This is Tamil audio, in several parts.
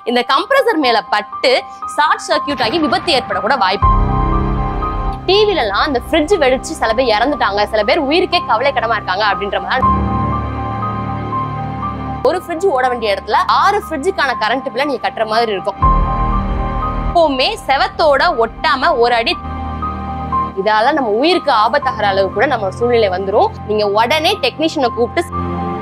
இந்த கம்ப்ரஸர் மேல பட்டு ஷார்ட் சர்க்கியூட் ஆகி விபத்து ஏற்பட கூட வாய்ப்பு டிவிலலாம் அந்த ஃப்ரிட்ஜ் வெடிச்சு சில பேர் இறந்துட்டாங்க சில பேர் உயிருக்கே கவலை கடமா இருக்காங்க அப்படின்ற மாதிரி ஒரு ஃப்ரிட்ஜ் ஓட வேண்டிய இடத்துல ஆறு ஃப்ரிட்ஜுக்கான கரண்ட் பில்ல நீங்க கட்டுற மாதிரி இருக்கும் எப்பவுமே செவத்தோட ஒட்டாம ஒரு அடி இதால நம்ம உயிருக்கு ஆபத்தாகிற அளவு கூட நம்ம சூழ்நிலை வந்துரும் நீங்க உடனே டெக்னீஷியனை கூப்பிட்டு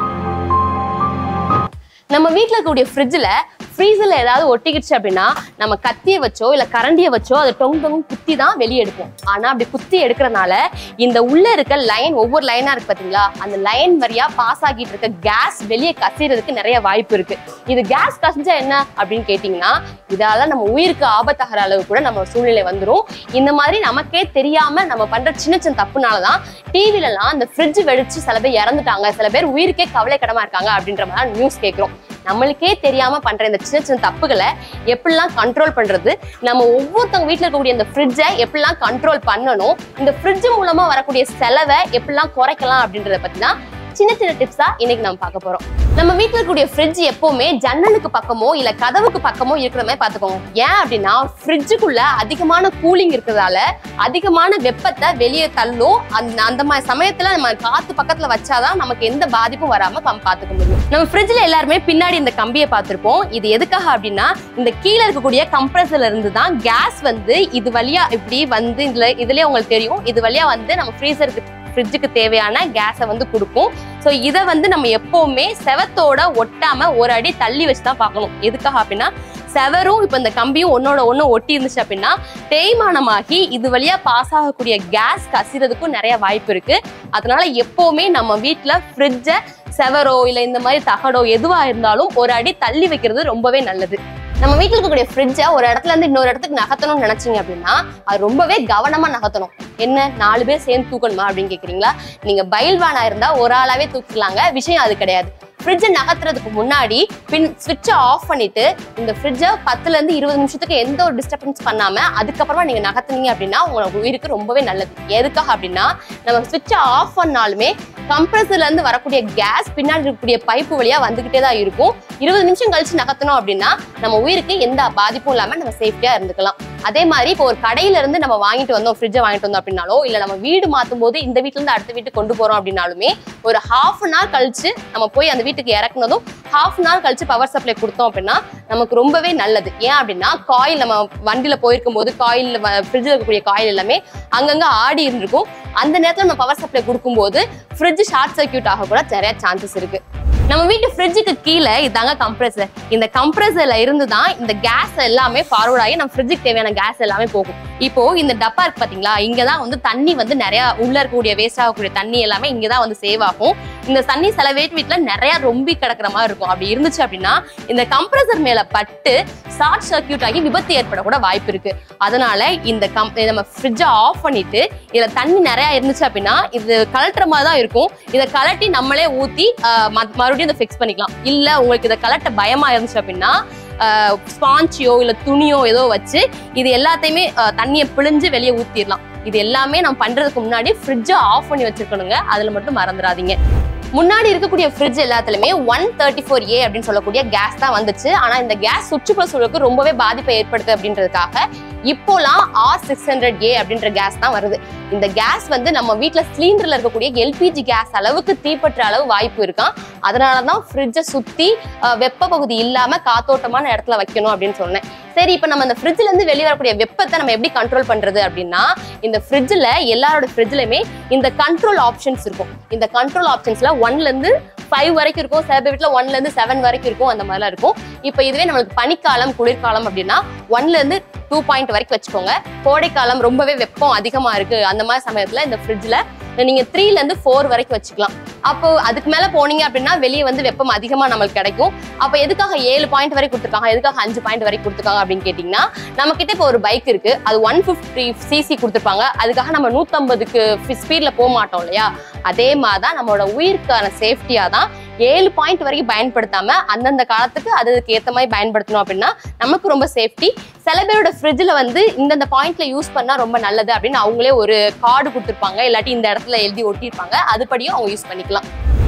நம்ம வீட்ல இருக்கக்கூடிய ஃப்ரிட்ஜ்ல ஃப்ரீசர்ல ஏதாவது ஒட்டிக்கிடுச்சு அப்படின்னா நம்ம கத்தியை வச்சோ இல்ல கரண்டியை வச்சோ அதை டொங் டொங் குத்தி தான் வெளியே எடுப்போம் ஆனா அப்படி குத்தி எடுக்கிறனால இந்த உள்ள இருக்க லைன் ஒவ்வொரு லைனா இருக்கு பாத்தீங்களா அந்த லைன் வழியா பாஸ் ஆகிட்டு இருக்க கேஸ் வெளியே கசிறதுக்கு நிறைய வாய்ப்பு இருக்கு இது கேஸ் கசிஞ்சா என்ன அப்படின்னு கேட்டீங்கன்னா இதால நம்ம உயிருக்கு ஆபத்தாகிற அளவு கூட நம்ம சூழ்நிலை வந்துரும் இந்த மாதிரி நமக்கே தெரியாம நம்ம பண்ற சின்ன சின்ன தப்புனாலதான் டிவிலலாம் அந்த ஃப்ரிட்ஜ் வெடிச்சு சில பேர் இறந்துட்டாங்க சில பேர் உயிருக்கே கவலை கடமா இருக்காங்க அப்படின்ற மாதிரி நியூஸ் கேட்கிறோம் நம்மளுக்கே தெரியாம பண்ற இந்த சின்ன சின்ன தப்புகளை எப்படிலாம் கண்ட்ரோல் பண்றது நம்ம ஒவ்வொருத்தவங்க வீட்ல இருக்கக்கூடிய இந்த ஃப்ரிட்ஜை எப்படிலாம் கண்ட்ரோல் பண்ணணும் இந்த ஃப்ரிட்ஜ் மூலமா வரக்கூடிய செலவை எப்படிலாம் குறைக்கலாம் அப்படின்றத பத்தி தான் சின்ன சின்ன டிப்ஸா இன்னைக்கு நம்ம பார்க்க போறோம் நம்ம வீட்ல இருக்கக்கூடிய ஃப்ரிட்ஜ் எப்பவுமே ஜன்னலுக்கு பக்கமோ இல்ல கதவுக்கு பக்கமோ இருக்கிற மாதிரி பாத்துக்கோங்க ஏன் அப்படின்னா ஃப்ரிட்ஜுக்குள்ள அதிகமான கூலிங் இருக்கிறதால அதிகமான வெப்பத்தை வெளியே தள்ளும் அந்த அந்த மாதிரி சமயத்துல நம்ம காத்து பக்கத்துல வச்சாதான் நமக்கு எந்த பாதிப்பும் வராம நம்ம பாத்துக்க முடியும் நம்ம ஃப்ரிட்ஜ்ல எல்லாருமே பின்னாடி இந்த கம்பியை பார்த்திருப்போம் இது எதுக்காக அப்படின்னா இந்த கீழே இருக்கக்கூடிய கம்ப்ரஸர்ல இருந்து தான் கேஸ் வந்து இது வழியா இப்படி வந்து இதுல இதுலயே உங்களுக்கு தெரியும் இது வழியா வந்து நம்ம ஃப்ரீசருக்கு ஃப்ரிட்ஜுக்கு தேவையான கேஸை வந்து கொடுக்கும் ஸோ இதை வந்து நம்ம எப்பவுமே செவத்தோட ஒட்டாம ஒரு அடி தள்ளி வச்சு தான் பார்க்கணும் எதுக்காக அப்படின்னா செவரும் இப்போ இந்த கம்பியும் ஒன்னோட ஒன்று ஒட்டி இருந்துச்சு அப்படின்னா தேய்மானமாகி இது வழியா பாஸ் ஆகக்கூடிய கேஸ் கசிறதுக்கும் நிறைய வாய்ப்பு இருக்கு அதனால எப்பவுமே நம்ம வீட்டில் ஃப்ரிட்ஜை செவரோ இல்லை இந்த மாதிரி தகடோ எதுவா இருந்தாலும் ஒரு அடி தள்ளி வைக்கிறது ரொம்பவே நல்லது நம்ம வீட்டில் இருக்கக்கூடிய ஃப்ரிட்ஜை ஒரு இடத்துல இருந்து இன்னொரு இடத்துக்கு நகர்த்தணும்னு நினைச்சீங்க அப்படின்னா அது ரொம்பவே கவனமா நகர்த்தணும் என்ன நாலு பேர் சேர்ந்து தூக்கணுமா அப்படின்னு கேக்குறீங்களா நீங்க பயில்வானா இருந்தா ஒரு ஆளாவே தூக்கிக்கலாங்க விஷயம் அது கிடையாது ஃப்ரிட்ஜை நகர்த்துறதுக்கு முன்னாடி பின் ஸ்விட்சை ஆஃப் பண்ணிட்டு இந்த ஃப்ரிட்ஜை பத்துல இருந்து இருபது நிமிஷத்துக்கு எந்த ஒரு டிஸ்டர்பன்ஸ் பண்ணாம அதுக்கப்புறமா நீங்க நகர்த்துனீங்க அப்படின்னா உங்களுக்கு உயிருக்கு ரொம்பவே நல்லது எதுக்காக அப்படின்னா நம்ம ஸ்விட்சை ஆஃப் பண்ணாலுமே கம்ப்ரஸர்ல இருந்து வரக்கூடிய கேஸ் பின்னாடி இருக்கக்கூடிய பைப்பு வழியா வந்துகிட்டே தான் இருக்கும் இருபது நிமிஷம் கழிச்சு நகர்த்தணும் அப்படின்னா நம்ம உயிருக்கு எந்த பாதிப்பும் இல்லாம நம்ம சேஃப்டியா இருந்துக்கலாம் அதே மாதிரி இப்போ ஒரு கடையில இருந்து நம்ம வாங்கிட்டு வந்தோம் ஃப்ரிட்ஜை வாங்கிட்டு வந்தோம் அப்படின்னாலோ இல்ல நம்ம வீடு மாத்தும் போது இந்த வீட்ல இருந்து அடுத்த வீட்டுக்கு கொண்டு போறோம் அப்படின்னாலுமே ஒரு ஹாஃப் அன் ஹவர் கழிச்சு நம்ம போய் அந்த வீட்டுக்கு இறக்குனதும் ஹாஃப் அன் ஹவர் கழிச்சு பவர் சப்ளை கொடுத்தோம் அப்படின்னா நமக்கு ரொம்பவே நல்லது ஏன் அப்படின்னா காயில் நம்ம வண்டியில போயிருக்கும் போது காயில் ஃப்ரிட்ஜில் இருக்கக்கூடிய காயில் எல்லாமே அங்கங்க ஆடி இருந்திருக்கும் அந்த நேரத்துல நம்ம பவர் சப்ளை கொடுக்கும்போது ஃப்ரிட்ஜ் ஷார்ட் சர்க்கியூட் ஆக கூட நிறைய சான்சஸ் இருக்கு நம்ம வீட்டு ஃப்ரிட்ஜுக்கு கீழே இதாங்க கம்ப்ரஸர் இந்த கம்ப்ரஸர்ல இருந்து தான் இந்த கேஸ் எல்லாமே ஃபார்வர்ட் ஆகி நம்ம ஃப்ரிட்ஜுக்கு தேவையான கேஸ் எல்லாமே போகும் இப்போ இந்த டப்பா இருக்கு பாத்தீங்களா இங்க தான் வந்து தண்ணி வந்து நிறைய உள்ள இருக்கக்கூடிய வேஸ்ட் ஆகக்கூடிய தண்ணி எல்லாமே இங்க தான் வந்து சேவ் ஆகும் இந்த தண்ணி சில வீட்டு வீட்டுல நிறைய ரொம்பி கிடக்குற மாதிரி இருக்கும் அப்படி இருந்துச்சு அப்படின்னா இந்த கம்ப்ரஸர் மேல பட்டு ஷார்ட் சர்க்கியூட் ஆகி விபத்து ஏற்பட கூட வாய்ப்பு இருக்கு அதனால இந்த கம் நம்ம ஃப்ரிட்ஜை ஆஃப் பண்ணிட்டு இதுல தண்ணி நிறைய இருந்துச்சு அப்படின்னா இது கலட்டுற மாதிரி தான் இருக்கும் இதை கலட்டி நம்மளே ஊத்தி ஆஹ், ம- மறுபடியும் இதை ஃபிக்ஸ் பண்ணிக்கலாம் இல்ல உங்களுக்கு இதை கலட்ட பயமா இருந்துச்சு அப்படின்னா ஸ்பாஞ்சியோ இல்ல துணியோ ஏதோ வச்சு இது எல்லாத்தையுமே ஆஹ், தண்ணியை பிழிஞ்சு வெளியே ஊத்திடலாம் இது எல்லாமே நம்ம பண்றதுக்கு முன்னாடி ஃப்ரிட்ஜை ஆஃப் பண்ணி வச்சிருக்கணுங்க அதுல மட்டும் மறந்துடாதீங்க முன்னாடி இருக்கக்கூடிய ஃப்ரிட்ஜ் எல்லாத்துலயுமே ஒன் தேர்ட்டி ஃபோர் ஏ அப்படின்னு சொல்லக்கூடிய கேஸ் தான் வந்துச்சு ஆனா இந்த கேஸ் சுற்றுப்புற சூழலுக்கு ரொம்பவே பாதிப்பை ஏற்படுத்து அப்படின்றதுக்காக இப்போலாம் ஆர் சிக்ஸ் ஹண்ட்ரட் ஏ அப்படின்ற கேஸ் தான் வருது இந்த கேஸ் வந்து நம்ம வீட்ல சிலிண்டர்ல இருக்கக்கூடிய எல்பிஜி கேஸ் அளவுக்கு தீப்பற்ற அளவு வாய்ப்பு இருக்கான் அதனால தான் ஃப்ரிட்ஜை சுத்தி அஹ், வெப்ப பகுதி இல்லாம காத்தோட்டமான இடத்துல வைக்கணும் அப்படின்னு சொன்னேன் சரி இப்போ நம்ம இந்த ஃப்ரிட்ஜ்ல இருந்து வெளியே வரக்கூடிய வெப்பத்தை நம்ம எப்படி கண்ட்ரோல் பண்றது அப்படின்னா இந்த ஃப்ரிட்ஜில் எல்லாரோட ஃப்ரிட்ஜ்லையுமே இந்த கண்ட்ரோல் ஆப்ஷன்ஸ் இருக்கும் இந்த கண்ட்ரோல் ஆப்ஷன்ஸ்ல ஒன்ல இருந்து ஃபைவ் வரைக்கும் இருக்கும் சில பேர் வீட்டில் ஒன்ல இருந்து செவன் வரைக்கும் இருக்கும் அந்த மாதிரிலாம் இருக்கும் இப்போ இதுவே நம்மளுக்கு பனிக்காலம் குளிர்காலம் அப்படின்னா ஒன்ல இருந்து டூ பாயிண்ட் வரைக்கும் வச்சுக்கோங்க கோடைக்காலம் ரொம்பவே வெப்பம் அதிகமா இருக்கு அந்த மாதிரி சமயத்துல இந்த ஃப்ரிட்ஜ்ல நீங்க த்ரீல இருந்து ஃபோர் வரைக்கும் வச்சுக்கலாம் அப்போ அதுக்கு மேல போனீங்க அப்படின்னா வெளியே வந்து வெப்பம் அதிகமா நம்மளுக்கு கிடைக்கும் அப்ப எதுக்காக ஏழு பாயிண்ட் வரை கொடுத்துருக்காங்க எதுக்காக அஞ்சு பாயிண்ட் வரை கொடுத்துருக்காங்க அப்படின்னு கேட்டீங்கன்னா நம்ம கிட்ட இப்போ ஒரு பைக் இருக்கு அது ஒன் பிப்டி சிசி கொடுத்துருப்பாங்க அதுக்காக நம்ம நூத்தம்பதுக்கு ஸ்பீட்ல போக மாட்டோம் இல்லையா அதே மாதிரி தான் நம்மளோட உயிருக்கான சேஃப்டியா தான் ஏழு பாயிண்ட் வரைக்கும் பயன்படுத்தாம அந்தந்த காலத்துக்கு அதுக்கு ஏத்த மாதிரி பயன்படுத்தணும் அப்படின்னா நமக்கு ரொம்ப சேஃப்டி சில பேரோட ஃப்ரிட்ஜில் வந்து இந்தந்த பாயிண்ட்ல யூஸ் பண்ணா ரொம்ப நல்லது அப்படின்னு அவங்களே ஒரு கார்டு கொடுத்துருப்பாங்க இல்லாட்டி இந்த இடத்துல எழுதி ஒட்டியிருப்பாங்க அதுபடியும் அவங்க யூஸ் பண்ணிக்கலாம்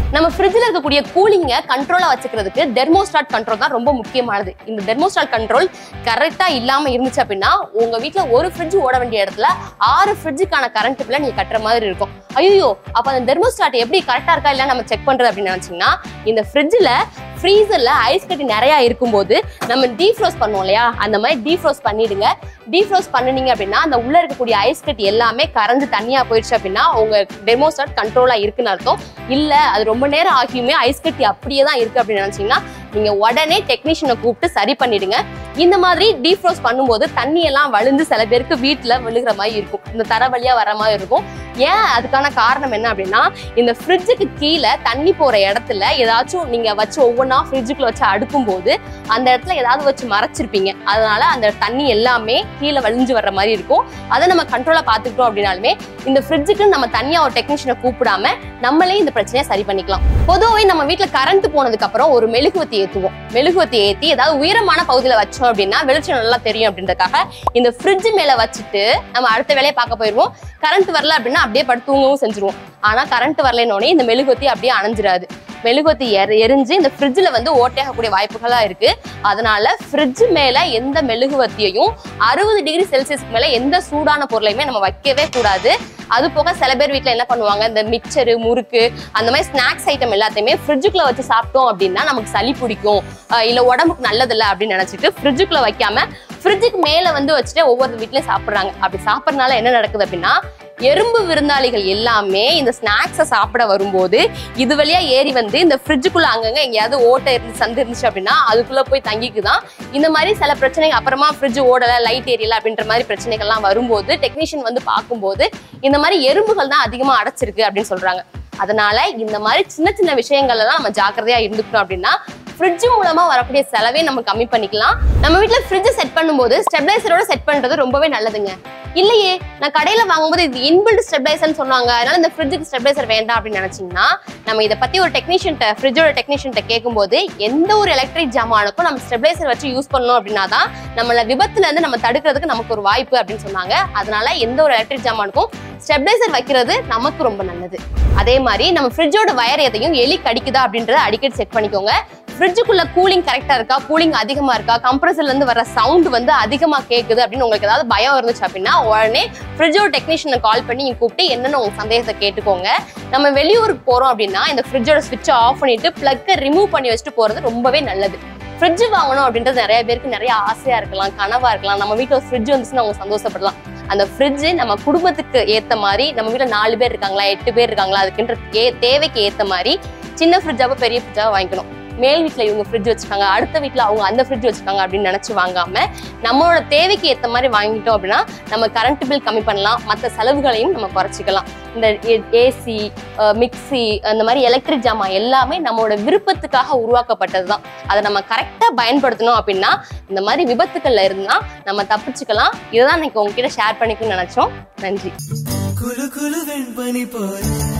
நம்ம ஃப்ரிட்ஜில் இருக்கக்கூடிய கூலிங்கை கண்ட்ரோலாக வச்சுக்கிறதுக்கு டெர்மோஸ்டாட் கண்ட்ரோல் தான் ரொம்ப முக்கியமானது இந்த டெர்மோஸ்டாட் கண்ட்ரோல் கரெக்டாக இல்லாமல் இருந்துச்சு அப்படின்னா உங்கள் வீட்டில் ஒரு ஃப்ரிட்ஜ் ஓட வேண்டிய இடத்துல ஆறு ஃப்ரிட்ஜுக்கான கரண்ட் பில்லை நீங்கள் கட்டுற மாதிரி இருக்கும் ஐயோ அப்போ அந்த டெர்மோஸ்டாட் எப்படி கரெக்டாக இருக்கா இல்லை நம்ம செக் பண்ணுறது அப்படின்னு நினச்சிங்கன்னா இந்த ஃப்ரிட்ஜில் ஃப்ரீசரில் ஐஸ் கட்டி நிறையா இருக்கும்போது நம்ம டீஃப்ரோஸ் பண்ணுவோம் இல்லையா அந்த மாதிரி டீஃப்ரோஸ் பண்ணிடுங்க டீஃப்ரோஸ் பண்ணினீங்க அப்படின்னா அந்த உள்ள இருக்கக்கூடிய ஐஸ் கட்டி எல்லாமே கரைஞ்சு தனியாக போயிடுச்சு அப்படின்னா உங்க டெமோஸ்டாட் கண்ட்ரோலாக இருக்குன்னு அர்த்தம் இல்லை அது ரொம்ப நேரம் ஆகியுமே ஐஸ் கட்டி அப்படியே தான் இருக்கு அப்படின்னு நினைச்சீங்கன்னா நீங்க உடனே டெக்னீஷியனை கூப்பிட்டு சரி பண்ணிடுங்க இந்த மாதிரி டீஃப்ரோஸ் பண்ணும்போது தண்ணி எல்லாம் வழிந்து சில பேருக்கு வீட்டில் விழுகிற மாதிரி இருக்கும் இந்த தர வழியா வர மாதிரி இருக்கும் ஏன் அதுக்கான காரணம் என்ன அப்படின்னா இந்த ஃப்ரிட்ஜுக்கு கீழே தண்ணி போற இடத்துல ஏதாச்சும் நீங்க வச்சு ஒவ்வொன்றா ஃப்ரிட்ஜுக்குள்ள வச்சு அடுக்கும்போது அந்த இடத்துல ஏதாவது வச்சு மறைச்சிருப்பீங்க அதனால அந்த தண்ணி எல்லாமே கீழே வழிஞ்சு வர்ற மாதிரி இருக்கும் அதை நம்ம கண்ட்ரோலா பார்த்துக்கிட்டோம் அப்படின்னாலுமே இந்த ஃப்ரிட்ஜுக்கு நம்ம தனியா ஒரு டெக்னீஷியனை கூப்பிடாம நம்மளே இந்த பிரச்சனையை சரி பண்ணிக்கலாம் பொதுவாகவே நம்ம வீட்டில் கரண்ட் போனதுக்கு அப்புறம் ஒரு மெழுகுவத்தி ஏற்றுவோம் மெழுகுவத்தி ஏற்றி ஏதாவது உயரமான பகுதியில் வச்சோம் அப்படின்னா வெளிச்சம் நல்லா தெரியும் அப்படின்றதுக்காக இந்த ஃப்ரிட்ஜ் மேலே வச்சுட்டு நம்ம அடுத்த வேலையை பார்க்க போயிடுவோம் கரண்ட் வரல அப்படின்னா அப்படியே படுத்து தூங்கவும் செஞ்சுருவோம் ஆனால் கரண்ட் வரலனோடனே இந்த மெழுகுவத்தி அப்படியே அணைஞ்சிராது மெழுகுவத்தி எரி எரிஞ்சு இந்த ஃப்ரிட்ஜில் வந்து ஓட்டையாகக்கூடிய வாய்ப்புகளாக இருக்கு அதனால ஃப்ரிட்ஜ் மேல எந்த மெழுகுவத்தியையும் அறுபது டிகிரி செல்சியஸ்க்கு மேல எந்த சூடான பொருளையுமே நம்ம வைக்கவே கூடாது அது போக சில பேர் வீட்டில் என்ன பண்ணுவாங்க இந்த மிக்சரு முறுக்கு அந்த மாதிரி ஸ்நாக்ஸ் ஐட்டம் எல்லாத்தையுமே ஃப்ரிட்ஜுக்குள்ள வச்சு சாப்பிட்டோம் அப்படின்னா நமக்கு சளி பிடிக்கும் அஹ் இல்ல உடம்புக்கு நல்லதில்ல அப்படின்னு நினைச்சிட்டு ஃப்ரிட்ஜுக்குள்ள வைக்காம ஃப்ரிட்ஜுக்கு மேல வந்து வச்சுட்டு ஒவ்வொரு வீட்லயும் சாப்பிடுறாங்க அப்படி சாப்பிட்றதுனால என்ன நடக்குது அப்படின்னா எறும்பு விருந்தாளிகள் எல்லாமே இந்த ஸ்நாக்ஸை சாப்பிட வரும்போது இது வழியா ஏறி வந்து இந்த ஃப்ரிட்ஜுக்குள்ள அங்கங்க எங்கேயாவது ஓட்டை இருந்து சந்து இருந்துச்சு அப்படின்னா அதுக்குள்ள போய் தங்கிக்குதான் இந்த மாதிரி சில பிரச்சனைகள் அப்புறமா ஃப்ரிட்ஜ் ஓடல லைட் ஏரியல அப்படின்ற மாதிரி பிரச்சனைகள்லாம் வரும்போது டெக்னீஷியன் வந்து பார்க்கும்போது இந்த மாதிரி எறும்புகள் தான் அதிகமா அடைச்சிருக்கு அப்படின்னு சொல்றாங்க அதனால இந்த மாதிரி சின்ன சின்ன விஷயங்கள்ல தான் நம்ம ஜாக்கிரதையா இருந்துக்கணும் அப்படின்னா ஃப்ரிட்ஜ் மூலமா வரக்கூடிய செலவே நம்ம கம்மி பண்ணிக்கலாம் நம்ம வீட்ல ஃப்ரிட்ஜ் செட் பண்ணும்போது ஸ்டெபிளைசரோட செட் பண்றது ரொம்பவே நல்லதுங்க இல்லையே நான் கடையில வாங்கும்போது இது இன்பில்ட் ஸ்டெபிளைசர்னு சொன்னாங்க அதனால இந்த ஃப்ரிட்ஜுக்கு ஸ்டெபிளைசர் வேண்டாம் அப்படின்னு நினைச்சீங்கன்னா நம்ம இதை பத்தி ஒரு டெக்னீஷியன்ட்ட ஃப்ரிட்ஜோட டெக்னீஷியன்ட்ட கேட்கும்போது எந்த ஒரு எலக்ட்ரிக் ஜாமானுக்கும் நம்ம ஸ்டெபிளைசர் வச்சு யூஸ் பண்ணணும் அப்படின்னா தான் நம்மள விபத்துல இருந்து நம்ம தடுக்கிறதுக்கு நமக்கு ஒரு வாய்ப்பு அப்படின்னு சொன்னாங்க அதனால எந்த ஒரு எலக்ட்ரிக் ஜாமானுக்கும் ஸ்டெபிளைசர் வைக்கிறது நமக்கு ரொம்ப நல்லது அதே மாதிரி நம்ம ஃப்ரிட்ஜோட வயர் எதையும் எலி கடிக்குதா அப்படின்றத அடிக்கடி செக் பண்ணிக்கோங்க ஃப்ரிட்ஜுக்குள்ள கூலிங் கரெக்டா இருக்கா கூலிங் அதிகமா இருக்கா கம்ப்ரஸர்ல இருந்து வர சவுண்ட் வந்து அதிகமா கேக்குது அப்படின்னு உங்களுக்கு ஏதாவது பயம் இருந்துச்சு அப்படின்னா உடனே ஃப்ரிட்ஜோட டெக்னீஷியனை கால் பண்ணி நீங்க கூப்பிட்டு என்னன்னு உங்க சந்தேகத்தை கேட்டுக்கோங்க நம்ம வெளியூருக்கு போறோம் அப்படின்னா இந்த ஃப்ரிட்ஜோட ஸ்விட்சை ஆஃப் பண்ணிட்டு பிளக்கை ரிமூவ் பண்ணி வச்சுட்டு போறது ரொம்பவே நல்லது ஃப்ரிட்ஜ் வாங்கணும் அப்படின்றது நிறைய பேருக்கு நிறைய ஆசையா இருக்கலாம் கனவா இருக்கலாம் நம்ம வீட்டில் ஒரு ஃப்ரிட்ஜ் வந்துச்சுன்னா அவங்க சந்தோஷப்படலாம் அந்த ஃப்ரிட்ஜ் நம்ம குடும்பத்துக்கு ஏத்த மாதிரி நம்ம வீட்டில் நாலு பேர் இருக்காங்களா எட்டு பேர் இருக்காங்களா அதுக்குன்ற ஏ தேவைக்கு ஏத்த மாதிரி சின்ன ஃப்ரிட்ஜாவோ பெரிய ஃப்ரிட்ஜாவோ வாங்கிக்கணும் மேல் வீட்டில் இவங்க ஃப்ரிட்ஜ் வச்சிருக்காங்க அடுத்த வீட்டில் அவங்க அந்த ஃப்ரிட்ஜ் வச்சிருக்காங்க அப்படின்னு நினச்சி வாங்காம நம்மளோட தேவைக்கு ஏற்ற மாதிரி வாங்கிட்டோம் அப்படின்னா நம்ம கரண்ட் பில் கம்மி பண்ணலாம் மற்ற செலவுகளையும் நம்ம குறைச்சிக்கலாம் இந்த ஏசி மிக்ஸி அந்த மாதிரி எலக்ட்ரிக் ஜாமான் எல்லாமே நம்மளோட விருப்பத்துக்காக உருவாக்கப்பட்டது தான் அதை நம்ம கரெக்டாக பயன்படுத்தணும் அப்படின்னா இந்த மாதிரி விபத்துக்கள்ல இருந்தால் நம்ம தப்பிச்சுக்கலாம் இதை தான் இன்னைக்கு உங்ககிட்ட ஷேர் பண்ணிக்கணும்னு நினச்சோம் நன்றி குலு குலு வெண்பனி போல